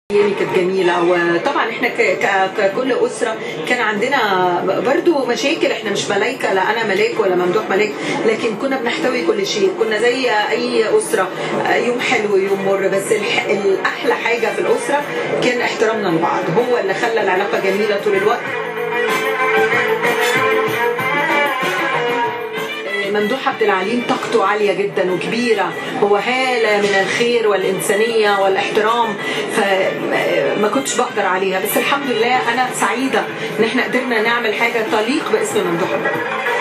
ايامي كانت جميله وطبعا احنا ك- ك- ككل اسره كان عندنا برضو مشاكل احنا مش ملايكه لا انا ملاك ولا ممدوح ملاك لكن كنا بنحتوي كل شيء كنا زي اي اسره يوم حلو يوم مر بس الح- الاحلى حاجه في الاسره كان احترامنا لبعض هو اللي خلى العلاقه جميله طول الوقت ممدوح عبد العليم طاقته عالية جدا وكبيرة هو هالة من الخير والإنسانية والاحترام فما كنتش بقدر عليها بس الحمد لله أنا سعيدة إن إحنا قدرنا نعمل حاجة تليق باسم ممدوح عبد العليم